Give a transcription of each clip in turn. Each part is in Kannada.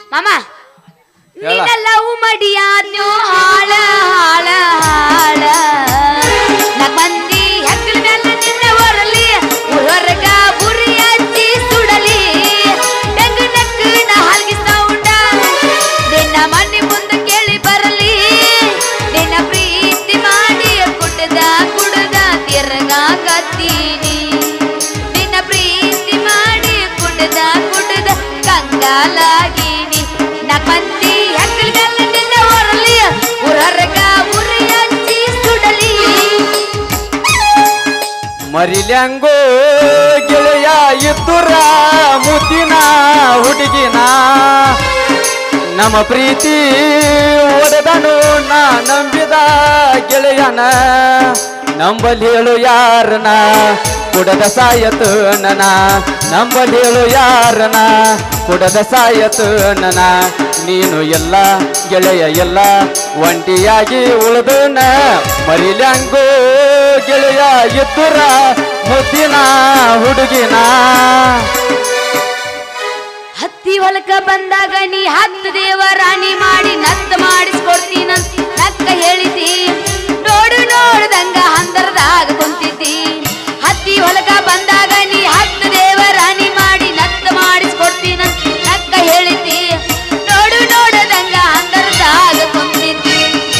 ಮಾಮ ಹೇಳ. ನೀನೆಲ್ಲವೂ ಮಡಿಯಾದ್ನೋ ಹಾಳ ಹಾಳ ಹಾಳ ನಾಕ್ ಮಂದಿ ಹೆಕ್ಕಳ ಮೇಲೆ ನಿನ್ನ ಹೊರಲಿ ಹೊರಗ ಬುರಿ ಹಚ್ಚಿ ಸುಡಲಿ ಡಂಗ್ ನಕ್ಕು ನಾ ಹಲ್ಗಿ ಸೌಂಡ ನಿನ್ನ ಮನೆ ಮುಂದೆ ಕೇಳಿ ಬರಲಿ ನಿನ್ನ ಪ್ರೀತಿ ಮಾಡಿ ಕುಡ್ದ ಕುಡ್ದ ತಿರ್ಗಾಕತ್ತೀನಿ ನಿನ್ನ ಪ್ರೀತಿ ಮಾಡಿ ಕುಡ್ದ ಕುಡ್ದ ಕಂಗಾಲಾಗೀನಿ ನಾಕ್ ಮಂದಿ ಹೆಕ್ಕಲ್ಗಲ್ಲ ನಿನ್ನ ಹೊರಲಿ ಹೊರಗ ಉರಿ ಹಚ್ಚಿ ಸುಡಲಿ ಮರಿಲ್ಯಾಂಗೋ ಗೆಳೆಯ ಇದ್ದುರ ಮುದ್ದಿನ ಹುಡುಗಿನ ನಮ್ಮ ಪ್ರೀತಿ ಒಡೆದನು ನಾ ನಂಬಿದ ಗೆಳೆಯನ ನಂಬಲ್ ಹೇಳು ಯಾರನ ಕುಡದ ಸಾಯತು ನನ ನಂಬಲ್ ಹೇಳು ಯಾರನ ಕುಡದ ಸಾಯತು ನನ ನೀನು ಎಲ್ಲ ಗೆಳೆಯ ಎಲ್ಲ ಒಂಟಿಯಾಗಿ ಉಳಿದನ ಮರಿಲ್ಯಾಂಗೋ ಗೆಳೆಯ ಇದ್ದುರ ಮುದ್ದಿನ ಹುಡುಗಿನ ಹತ್ತಿ ಹೊಲಕ ಬಂದಾಗ ನೀ ಹತ್ತು ದೇವರಾಣಿ ಮಾಡಿ ನತ್ತ ಮಾಡಿಸ್ಕೊಡ್ತೀನ ನಕ್ಕ ಹೇಳಿದಿ ನೋಡು ನೋಡ್ದಂಗ ಹಂದರದಾಗ ಕುಂತಿದ್ದಿ ಹತ್ತಿ ಹೊಲಕ ಬಂದಾಗ ನೀ ಹತ್ತು ದೇವರಾಣಿ ಮಾಡಿ ನತ್ತ ಮಾಡಿಸ್ಕೊಡ್ತೀನ ನಕ್ಕ ಹೇಳಿದ್ದಿ ನೋಡು ನೋಡದಂಗ ಹಂದರದಾಗ ಕುಂತಿದ್ದಿ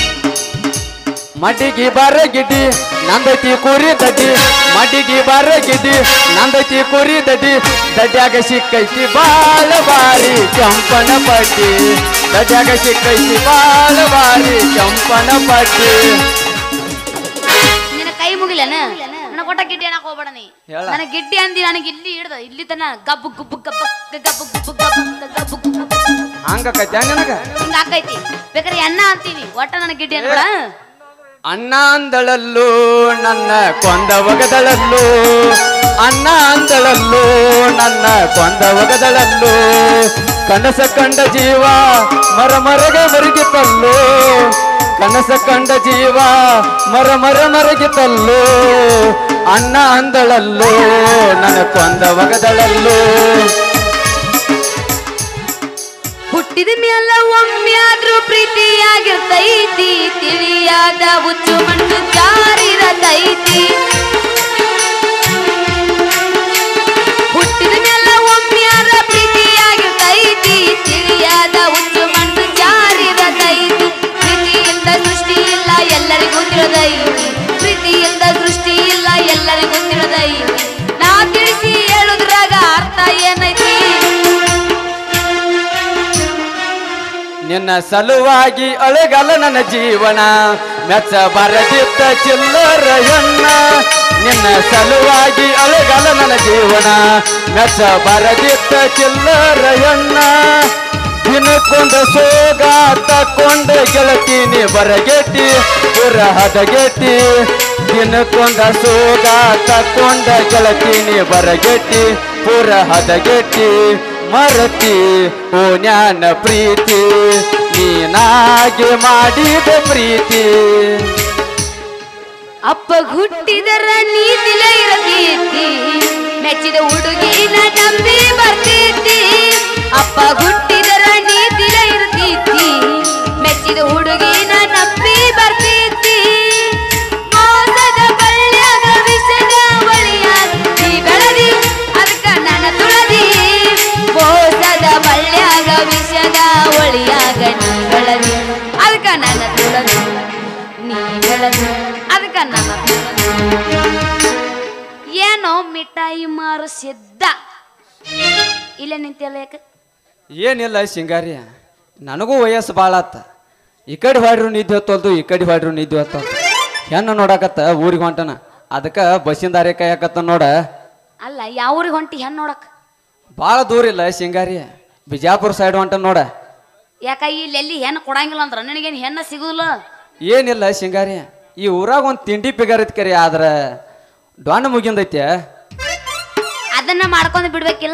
ಮಡಿಗಿ ಬರಗಿಡಿ ನಂದತಿ ಕುರಿ ದಡ್ಡಿ ಮಡಿಗಿ ಬರಗಿಡಿ ನಂದತಿ ಕುರಿ ದಡ್ಡಿ ದಡ್ಯಾಗ ಸಿಕ್ಕೈತಿ ಬಾಳ ಬಾರಿ ಚಂಪನ ಪಟ್ಟಿ ದಡ್ಯಾಗ ಸಿಕ್ಕೈತಿ ಬಾಳ ಬಾರಿ ಚಂಪನ ಪಟ್ಟಿ ನಿನ್ನ ಕೈ ಮುಗಿಲೇನ ನನ್ನ ಕೊಟ್ಟ ಗಿಡ್ಡಿ ಅನ್ನಕ್ ಹೋಗ್ಬೇಡ ನೀ ಹೇಳ. ನನ್ನ ಗಿಡ್ಡಿ ಅಂದಿ ನನಗೆ ಇಲ್ಲಿ ಹಿಡ್ದ ಇಲ್ಲಿ ತನ ಗಬ್ಬು ಗುಬ್ಬು ಗಬ್ಬ ಗಬ್ಬು ಗುಬ್ಬು ಗಬ್ಬ ಗಬ್ಬು ಗುಬ್ಬು ಹಂಗಕೈತಿ ನಿನಗ ಹಿಂಗ ಆಕೈತಿ ಬೇಕಾದ್ರೆ ಅಣ್ಣ ಅಂತೀನಿ ಒಟ್ಟ ನನ್ನ ಗಿಡ್ಡಿ ಅನ್ಬೇಡ ಅಣ್ಣ ಅಂದಳಲ್ಲೂ ನನ್ನ ಕೊಂದ ಒಗದಳಲ್ಲೂ ಅಣ್ಣ ಅಂದಳಲ್ಲೂ ನನ್ನ ಕೊಂದ ಒಗದಳಲ್ಲೂ ಕನಸ ಕಂಡ ಜೀವ ಮರ ಮರಗೆ ಮರಗಿತಲ್ಲೋ ಕನಸ ಕಂಡ ಜೀವ ಮರ ಮರ ಮರಗಿತಲ್ಲೋ ಅಣ್ಣ ಅಂದಳಲ್ಲೋ ನನ್ನ ಕೊಂದ ಒಗದಳಲ್ಲೋ ಹುಟ್ಟಿದ ಮೇಲೆ ಒಮ್ಮೆ ಆದ್ರೂ ಪ್ರೀತಿಯಾಗಿರ್ತೈತಿ ತಿಳಿಯಾದ ಹುಚ್ಚು ಮಣ್ಣು ಜಾರಿರತೈತಿ ಹುಟ್ಟಿದ ಮೇಲೆ ಒಮ್ಮೆ ಆದ್ರ ಪ್ರೀತಿಯಾಗಿರ್ತೈತಿ ತಿಳಿಯಾದ ಹುಚ್ಚು ಮಣ್ಣು ಜಾರಿರತೈತಿ ಪ್ರೀತಿಯಿಂದ ಸೃಷ್ಟಿ ಇಲ್ಲ ಎಲ್ಲರಿಗೂ ತಿಳಿದೈತಿ ಪ್ರೀತಿಯಿಂದ ಸೃಷ್ಟಿ ಇಲ್ಲ ಎಲ್ಲರಿಗೂ ತಿಳಿದೈತಿ ನಾ ತಿಳಿಸಿ ಹೇಳುದ್ರಾಗ ಅರ್ಥ ಏನೈತಿ ನಿನ್ನ ಸಲುವಾಗಿ ಅಳಗಲ ನನ್ನ ಜೀವನ ಮೆಚ್ಚ ಬರದಿತ್ತ ಚಿಲ್ಲರ ಹೆಣ್ಣ ನಿನ್ನ ಸಲುವಾಗಿ ಅಳಗಲ ನನ್ನ ಜೀವನ ಮೆಚ್ಚ ಬರದಿತ್ತ ಚಿಲ್ಲರ ಹೆಣ್ಣ ದಿನಕ್ಕೊಂದು ಸೋಗ ತಕೊಂಡ ಗೆಳತೀನಿ ಬರಗೆಟ್ಟಿ ಪುರ ಹದಗೆಟ್ಟಿ ದಿನಕ್ಕೊಂದ ಸೋಗ ತಕೊಂಡ ಗೆಳತೀನಿ ಬರಗೆಟ್ಟಿ ಪುರ ಹದಗೆಟ್ಟಿ ಮರತಿ ಓ ಜ್ಞಾನ ಪ್ರೀತಿ ನೀನಾಗೆ ಮಾಡಿದ ಪ್ರೀತಿ ಅಪ್ಪ ಹುಟ್ಟಿದರ ನೀತಿಲ ಇರತೈತಿ ಮೆಚ್ಚಿದ ಹುಡುಗಿನ ನಂಬಿ ಬರ್ತೈತಿ ಅಪ್ಪ ಹುಟ್ಟಿದರ ನೀತಿಲ ಇರತೈತಿ ಮೆಚ್ಚಿದ ಹುಡುಗಿನ ನಂಬಿ ಬರ್ತೈತಿ ಮೋಸದ ಬಳ್ಳ್ಯಾಗ ವಿಷದ ಬಳಿಯಾಗ ನೀ ಬೆಳದಿ ಅದಕ್ಕ ನನ್ನ ತುಳದಿ ಮೋಸದ ಬಳ್ಳ್ಯಾಗ ವಿಷದ ಒಳಿಯಾಗ ನೀ ಬೆಳದಿ ಅದಕ್ಕ ನನ್ನ ತುಳದಿ ನೀ ಬೆಳದಿ ಅದಕ್ಕ ನನ್ನ ತುಳದಿ ಏನೋ ಮಿಠಾಯಿ ಮಾರು ಸಿದ್ಧ ಇಲ್ಲ ನಿಂತಿಯಲ್ಲ ಯಾಕೆ ಏನಿಲ್ಲ ಸಿಂಗಾರಿ ನನಗೂ ವಯಸ್ಸು ಭಾಳ ಆತ ಈ ಕಡೆ ಹೊಡ್ರು ನಿದ್ದೆ ಹೊತ್ತಲ್ದು ಈ ಕಡೆ ಹೊಡ್ರು ನಿದ್ದೆ ಹೊತ್ತಲ್ದು ಹೆಣ್ಣು ನೋಡಕತ್ತ ಊರಿಗೆ ಹೊಂಟನ ಅದಕ್ಕೆ ಬಸ್ಸಿನ ದಾರಿ ಕಾಯಕತ್ತ ನೋಡ ಅಲ್ಲ ಯಾವ ಊರಿಗೆ ಹೊಂಟಿ ಹೆಣ್ಣು ನೋಡಕ್ ಭಾಳ ದೂರ ಇಲ್ಲ ಸಿಂಗಾರಿ ಬಿಜಾಪುರ ಸೈಡ್ ಹೊಂಟ ನೋಡ ಯಾಕ ಇಲ್ಲಿ ಎಲ್ಲಿ ಹೆಣ್ಣು ಕೊಡಂಗಿಲ್ಲ ಅಂದ್ರ ನಿನಗೇನು ಹೆಣ್ಣು ಸಿಗುದಿಲ್ಲ ಏನಿಲ್ಲ ಸಿಂಗಾರಿ ಈ ಊರಾಗ ಒಂದು ತಿಂಡಿ ಪಿಗರತ್ ಕರಿ ಆದ್ರೆ ಡೊಣ್ಣ ಮುಗಿಂದೈತೆ ಅದನ್ನ ಮಾಡ್ಕೊಂಡು ಬಿಡ್ಬೇಕಿಲ್ಲ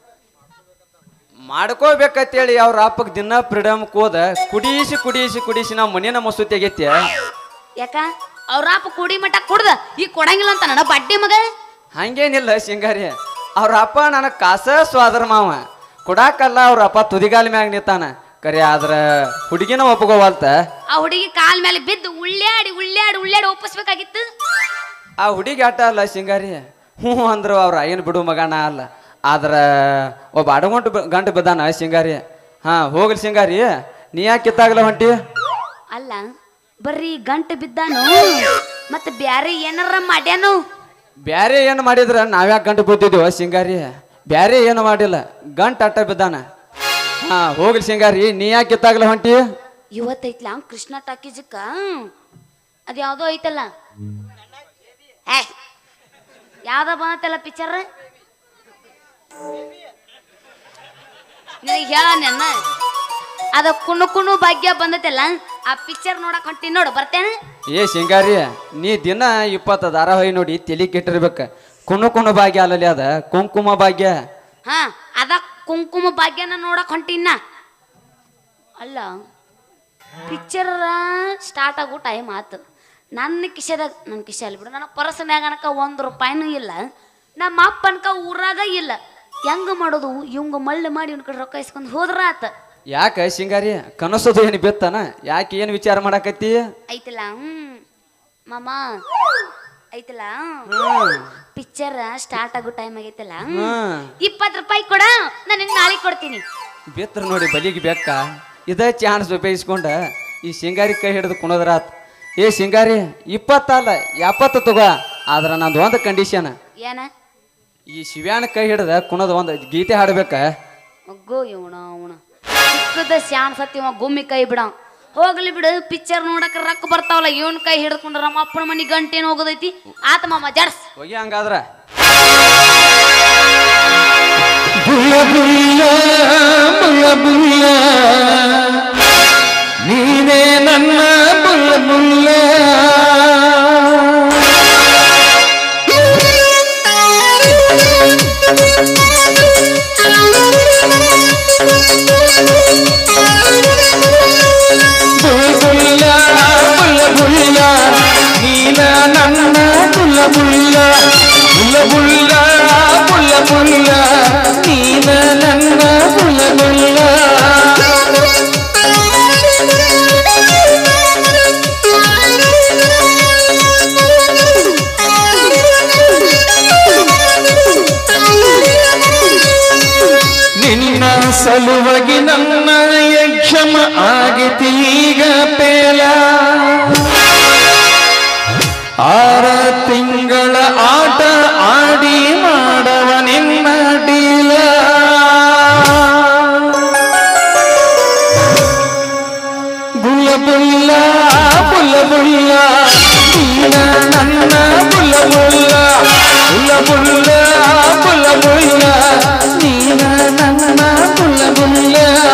ಮಾಡ್ಕೋಬೇಕಂತೇಳಿ ಅವ್ರ ಅಪ್ಪಗೆ ದಿನ ಫ್ರೀಡಮ್ ಕೋದ ಕುಡಿಸಿ ಕುಡಿಸಿ ಕುಡಿಸಿ ನಾವು ಮನೇನ ಮಸೂತಿ ಆಗೈತಿ ಯಾಕ ಅವ್ರ ಅಪ್ಪ ಕುಡಿ ಮಟ್ಟ ಕುಡ್ದ ಈಗ ಕೊಡಂಗಿಲ್ಲ ಅಂತ ನನ್ನ ಬಡ್ಡಿ ಮಗ ಹಂಗೇನಿಲ್ಲ ಸಿಂಗಾರಿ ಅವ್ರ ಅಪ್ಪ ನನಗೆ ಕಾಸ ಸ್ವಾದರ ಮಾವ ಕೊಡಾಕಲ್ಲ ಅವ್ರ ಅಪ್ಪ ತುದಿಗಾಲ ಮ್ಯಾಗ ನಿಂತಾನ ಕರೆ ಆದ್ರ ಹುಡುಗಿನ ಒಪ್ಕೋವಲ್ತ ಆ ಹುಡುಗಿ ಕಾಲ್ ಮೇಲೆ ಬಿದ್ದು ಉಳ್ಳಾಡಿ ಉಳ್ಳಾಡಿ ಉಳ್ಳಾಡಿ ಒಪ್ಪಿಸ್ಬೇಕಾಗಿತ್ತು ಆ ಹುಡುಗಿ ಆಟ ಅಲ್ಲ ಸಿಂಗಾರಿ ಹ್ಞೂ ಅಂದ್ರು ಅವ್ರ ಏನು ಬಿಡು ಮಗನ ಅಲ್ಲ ಆದ್ರ ಒಬ್ಬ ಅಡಗೊಂಟು ಗಂಟು ಬಿದ್ದಾನ ಸಿಂಗಾರಿ ಹಾ ಹೋಗ್ಲಿ ಸಿಂಗಾರಿ ನೀ ಯಾಕೆ ಕಿತ್ತಾಗಲ್ಲ ಹೊಂಟಿ ಅಲ್ಲ ಬರ್ರಿ ಗಂಟು ಬಿದ್ದಾನು ಮತ್ತೆ ಬ್ಯಾರೆ ಏನಾರ ಮಾಡ್ಯಾನು ಬ್ಯಾರೆ ಏನು ಮಾಡಿದ್ರ ನಾವ್ಯಾಕೆ ಗಂಟು ಬಿದ್ದಿದ್ದೀವ ಸಿಂಗಾರಿ ಬ್ಯಾರೆ ಏನು ಮಾಡಿಲ್ಲ ಗಂಟು ಅಟ್ಟ ಬಿದ್ದಾನ ಹಾ ಹೋಗ್ಲಿ ಸಿಂಗಾರಿ ನೀ ಯಾಕೆ ಕಿತ್ತಾಗಲ್ಲ ಹೊಂಟಿ ಇವತ್ತೈತ್ಲ ಕೃಷ್ಣ ಟಾಕೀಜಕ್ಕ ಅದು ಯಾವ್ದೋ ಐತಲ್ಲ ಏ ಯಾವ್ದ ಬಂತಲ್ಲ ಪಿಕ್ಚರ್ ನಿನಗೆ ಹೇಳ ನೆನ್ನ ಅದ ಕುಣು ಕುಣು ಭಾಗ್ಯ ಬಂದೈತಲ್ಲ ಆ ಪಿಕ್ಚರ್ ನೋಡಕ್ ಹೊಂಟಿ ನೋಡು ಬರ್ತೇನೆ ಏ ಸಿಂಗಾರಿ ನೀ ದಿನ ಇಪ್ಪತ್ತು ಧಾರಾವಾಹಿ ನೋಡಿ ತಲಿ ಕೆಟ್ಟಿರ್ಬೇಕ ಕುಣು ಕುಣು ಭಾಗ್ಯ ಅಲ್ಲಲ್ಲಿ ಅದ ಕುಂಕುಮ ಭಾಗ್ಯ ಹಾ ಅದ ಕುಂಕುಮ ಭಾಗ್ಯನ ನೋಡಕ್ ಹೊಂಟಿನ ಅಲ್ಲ ಪಿಕ್ಚರ್ ಸ್ಟಾರ್ಟ್ ಆಗೋ ಟೈಮ್ ಆತು ನನ್ನ ಕಿಶೆದಾಗ ನನ್ನ ಕಿಶೆ ಅಲ್ಲಿ ಬಿಡು ನನ್ನ ಪರ್ಸನ್ಯಾಗ ಅನಕ ಒಂದು ರೂಪಾಯಿನೂ ಇಲ್ಲ ನಮ್ಮ ಅಪ್ಪನ್ಕ ಊರಾಗ ಇಲ್ಲ ಹೆಂಗ ಮಾಡೋದು ಇವಂಗ ಮಳ್ಳಿ ಮಾಡಿ ಇವ್ನ ಕಡೆ ರೊಕ್ಕ ಇಸ್ಕೊಂಡು ಹೋದ್ರ ಆತ ಯಾಕ ಸಿಂಗಾರಿ ಕನಸದು ಏನು ಬಿತ್ತಾನ ಯಾಕೆ ಏನು ವಿಚಾರ ಮಾಡಾಕತ್ತಿ ಐತಲ್ಲ ಹ್ಮ್ ಮಾಮ ಐತಲ್ಲ ಹ್ಮ್ ಪಿಕ್ಚರ್ ಸ್ಟಾರ್ಟ್ ಆಗೋ ಟೈಮ್ ಆಗೈತಲ್ಲ ಹ್ಮ್ ಇಪ್ಪತ್ತು ರೂಪಾಯಿ ಕೊಡ ನಾನು ನಿಂಗೆ ನಾಳೆ ಕೊಡ್ತೀನಿ ಬಿತ್ರ ನೋಡಿ ಬಲಿಗೆ ಬೆಕ್ಕ ಇದೇ ಚಾನ್ಸ್ ಉಪಯೋಗಿಸ್ಕೊಂಡ ಈ ಸಿಂಗಾರಿ ಕೈ ಹಿಡಿದು ಕುಣದ್ರಾತ್ ಏ ಸಿಂಗಾರಿ ಇಪ್ಪತ್ತಲ್ಲ ಎಪ್ಪತ್ತು ತಗೋ ಆದ್ರ ನಂದು ಒಂದು ಕಂಡೀಷನ್ ಏನ ಈ ಶಿವ್ಯಾನ ಕೈ ಹಿಡ್ದ ಕುಣದ ಒಂದು ಗೀತೆ ಹಾಡ್ಬೇಕ ಮಗ್ಗೋ ಇವಣ ಅವಣ ಚಿಕ್ಕದ ಶಾನ್ ಸತ್ತಿ ಇವ ಗುಮ್ಮಿ ಕೈ ಬಿಡ ಹೋಗ್ಲಿ ಬಿಡು ಪಿಕ್ಚರ್ ನೋಡಕ್ ರೊಕ್ಕ ಬರ್ತಾವಲ್ಲ ಇವನ್ ಕೈ ಹಿಡ್ಕೊಂಡ್ರ ನಮ್ಮ ಅಪ್ಪನ ಮನಿ ಗಂಟೇನು ಹೋಗೋದೈತಿ ಆತ ಮಾಮ ಜಡ್ಸ್ ಹೋಗಿ ಹಂಗಾದ್ರ ಬುಲ್ಲ ಬುಲ್ಲ ಬುಲ್ಲ ಬುಲ್ಲ ನೀನೇ ನನ್ನ ಬುಲ್ಲ ಬುಲ್ಲ ಬುಲ್ಲ ಬುಲ್ಲ ಬುಲ್ಲ ನೀನ ನನ್ನ ಬುಲ್ಲ ಬುಲ್ಲ ಬುಲ್ಲ ಬುಲ್ಲ ಬುಲ್ಲ ಬುಲ್ಲ ನೀನ ನನ್ನ ಬುಲ್ಲ ಬುಲ್ಲ ನಿನ್ನ ಸಲುವಾಗಿ ನನ್ನ ಯಕ್ಷಮ ಆಗಿತೀಗ ಪೇಲ ಆರ ತಿಂಗಳ ಆಟ ಆಡಿ ಮಾಡವ ನಿನ್ನ ಡೀಲ ಬುಲ್ಲ ಬುಲ್ಲ ಬುಲ್ಲ ಬುಲ್ಲ ನೀನ ನನ್ನ ಬುಲ್ಲ ಬುಲ್ಲ ಬುಲ್ಲ ಬುಲ್ಲ ಬುಲ್ಲ ಬುಲ್ಲ ನೀನ ನನ್ನ ಬುಲ್ಲ ಬುಲ್ಲ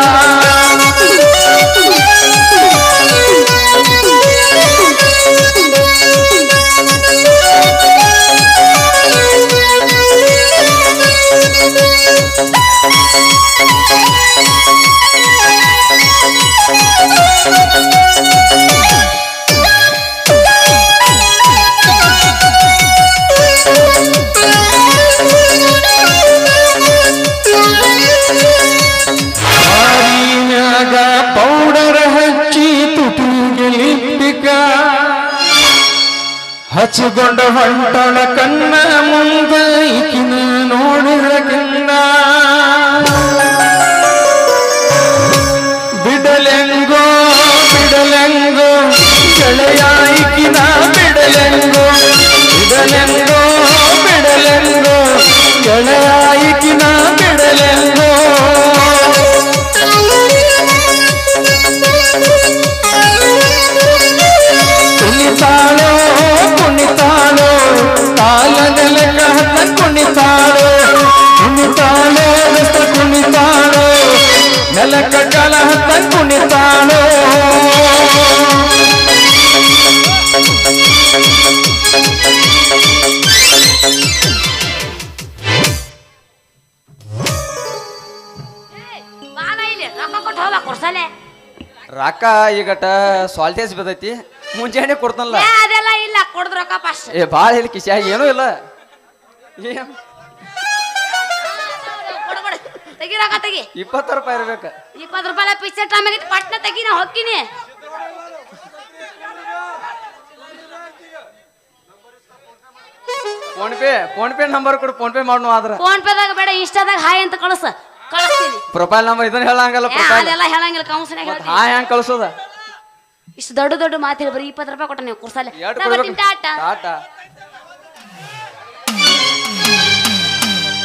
ಹಾರಿನಾಗ ಪೌಡರ್ ಹಚ್ಚಿ ತುಟಿಗೆ ಲಿಪ್ಪಿಕ ಹಚ್ಚಿಕೊಂಡ ಹೊಂಟಳ ಕಣ್ಣ ಮುಂದ ಈಕಿನ ನೋಡಿದ ಕಣ್ಣ ಬಿಡಲೆಂಗೋ ಬಿಡಲೆಂಗೋ ಗೆಳೆಯ ಈಕಿನ ಬಿಡಲೆಂಗೋ ಬಿಡಲೆಂಗೋ ಬಿಡಲೆಂಗೋ ಗೆಳೆಯ ಈಕಿನ ಬಿಡಲೆಂಗೋ ಕುಣಿತಾಳೋ ಕುಣಿತಾಳೋ ಕಾಲದೆಲ್ಲ ಕಹತ ಕುಣಿತಾಳೋ ಕುಣಿತಾಳೋ ರಸ ಕುಣಿತಾಳೋ ನೆಲಕ ಕಲಹತ ಕುಣಿತಾಳೋ ಬಾಲ ಇಲ್ಲಿ ರೊಕ್ಕ ಕೊಟ್ಟು ಹೋಗ ಕೊಡ್ಸಲೆ ರೊಕ್ಕ ಈಗಟ ಸಾಲ್ಟೇಜ್ ಬಿದ್ದೈತಿ ಮುಂಜಾನೆ ಕೊಡ್ತಾನಲ್ಲ ಏ ಅದೆಲ್ಲ ಇಲ್ಲ ಕೊಡ್ದು ರೊಕ್ಕ ಫಸ್ಟ್ ಏ ಭಾಳ ಹೇಳಿ ಕಿಶ್ಯಾಗ ಏನೂ ಇಲ್ಲ ಏನ್ ಕೊಡು ಕೊಡು ತೆಗಿ ರೊಕ್ಕ ತೆಗಿ ಇಪ್ಪತ್ತು ರೂಪಾಯಿ ಇರ್ಬೇಕು ಇಪ್ಪತ್ತು ರೂಪಾಯಿ ಪಿಕ್ಚರ್ ಟೈಮ್ ಆಗಿತ್ತು ಪಟ್ನ ತೆಗಿ ನಾ ಹೊಕ್ಕಿನಿ PhonePe PhonePe number ಕೊಡು ಫೋನ್ ಪೇ ಮಾಡೋಣ ಆದ್ರ ಫೋನ್ ಪೇದಾಗ ಬೇಡ ಇನ್ಸ್ಟಾದಾಗ ಹಾಯ್ ಅಂತ ಕಳಿಸ ಕಳಿಸ್ತೀನಿ ಪ್ರೊಫೈಲ್ ನಂಬರ್ ಇದನ್ನ ಹೇಳಂಗಲ್ಲ ಏ, ಪ್ರೊಫೈಲ್ ಅದೆಲ್ಲ ಹೇಳಂಗಿಲ್ಲ ಕೌನ್ಸಿನಾಗ ಮತ್ ಹೇಳ್ತೀನಿ ಹಾ ಹೆಂಗ್ ಕಳ್ಸೋದ ಇಷ್ಟು ದೊಡ್ಡ ದೊಡ್ಡ ಮಾತು ಹೇಳಿ ಬರೀ ಇಪ್ಪತ್ತು ರೂಪಾಯಿ ಕೊಟ್ಟ ನೀವು ಕುರ್ಸಲ್ಲ ಎರಡು ನಾ ಬರ್ತೀನಿ ಟಾಟಾ ಟಾಟಾ